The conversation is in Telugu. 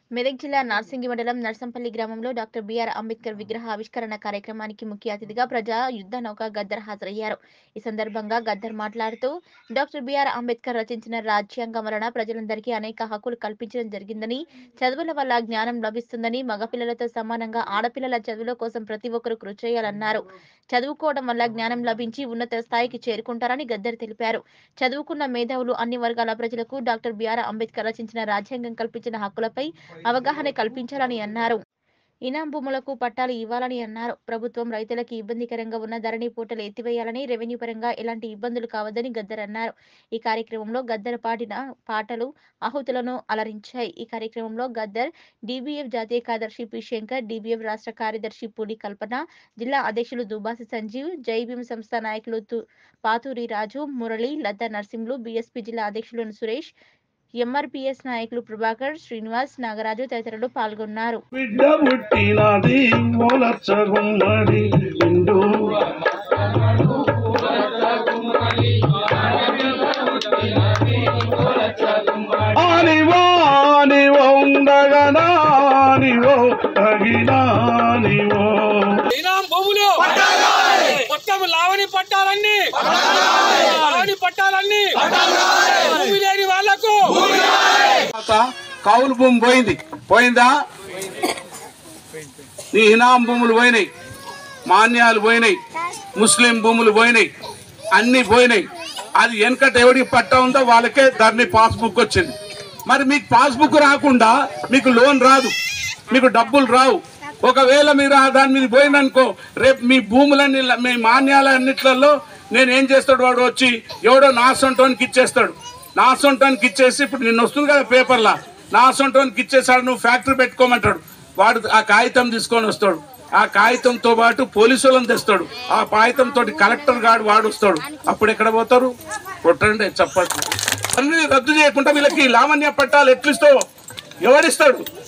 మెదక్ జిల్లా నార్సింగి మండలం నర్సంపల్లి గ్రామంలో డాక్టర్ బిఆర్ అంబేద్కర్ విగ్రహ ఆవిష్కరణ కార్యక్రమానికి ముఖ్య అతిథిగా ప్రజా యుద్ధ నౌక గద్దర్ హాజరయ్యారు ఈ సందర్భంగా గద్దర్ మాట్లాడుతూ డాక్టర్ బిఆర్ అంబేద్కర్ రచించిన రాజ్యాంగం వలన ప్రజలందరికీ అనేక హక్కులు కల్పించడం జరిగిందని చదువుల వల్ల జ్ఞానం లభిస్తుందని మగపిల్లలతో సమానంగా ఆడపిల్లల చదువుల కోసం ప్రతి ఒక్కరూ కృషి చేయాలన్నారు చదువుకోవడం వల్ల జ్ఞానం లభించి ఉన్నత స్థాయికి చేరుకుంటారని గద్దర్ తెలిపారు చదువుకున్న మేధావులు అన్ని వర్గాల ప్రజలకు డాక్టర్ బిఆర్ అంబేద్కర్ రచించిన రాజ్యాంగం కల్పించిన హక్కులపై అవగాహన కల్పించాలని అన్నారు ఇనాం భూములకు పట్టాలు ఇవ్వాలని అన్నారు ప్రభుత్వం రైతులకు ఇబ్బందికరంగా ఉన్న ధరణి పూటలు ఎత్తివేయాలని రెవెన్యూ పరంగా ఎలాంటి ఇబ్బందులు కావద్దని గద్దర్ అన్నారు ఈ కార్యక్రమంలో గద్దర్ పాడిన పాటలు ఆహుతులను అలరించాయి ఈ కార్యక్రమంలో గద్దర్ డిబిఎఫ్ జాతీయ కార్యదర్శి పి శంకర్ డిబిఎఫ్ రాష్ట్ర కార్యదర్శి పులి కల్పన జిల్లా అధ్యక్షులు దుబాసి సంజీవ్ జై భీమ్ సంస్థ నాయకులు తు- పాతూరి రాజు మురళి లద్దా నర్సింహులు బీఎస్పీ జిల్లా అధ్యక్షులు సురేష్ ఎంఆర్పిఎస్ నాయకులు ప్రభాకర్ శ్రీనివాస్ నాగరాజు తదితరులు పాల్గొన్నారు బిడ్డ పుట్టినది మొలచ్చ గుమ్మడి నిండు ఆనివో ఆనివో ఉండగనానివో తగినానివో ఇనాం భూములు మొత్తం లావణి పట్టాలన్నీ లావణి పట్టాలన్నీ భూమి లేని వాళ్లకు తర్వాత కౌలు భూమి పోయింది పోయిందా నీ ఇనాం భూములు పోయినాయి మాన్యాలు పోయినాయి ముస్లిం భూములు పోయినాయి అన్ని పోయినాయి అది వెనకట ఎవడికి పట్టా ఉందో వాళ్ళకే ధరని పాస్బుక్ వచ్చింది మరి మీకు పాస్బుక్ రాకుండా మీకు లోన్ రాదు మీకు డబ్బులు రావు ఒకవేళ మీరు ఆ దాని మీద పోయిందనుకో రేపు మీ భూములన్నీ మీ మాన్యాలన్నిట్లలో నేను ఏం చేస్తాడు వాడు వచ్చి ఎవడో నా సొంటానికి ఇచ్చేస్తాడు నా సొంటానికి ఇచ్చేసి ఇప్పుడు నిన్న వస్తుంది కదా పేపర్లా నా సొంటానికి ఇచ్చేసాడు నువ్వు ఫ్యాక్టరీ పెట్టుకోమంటాడు వాడు ఆ కాగితం తీసుకొని వస్తాడు ఆ కాగితంతో పాటు పోలీసు వాళ్ళని తెస్తాడు ఆ కాగితం తోటి కలెక్టర్ గాడు వాడు వస్తాడు అప్పుడు ఎక్కడ పోతారు కొట్టండి చెప్పండి అన్ని రద్దు చేయకుండా వీళ్ళకి లావణ్య పట్టాలు ఎట్లిస్తావు ఎవడిస్తాడు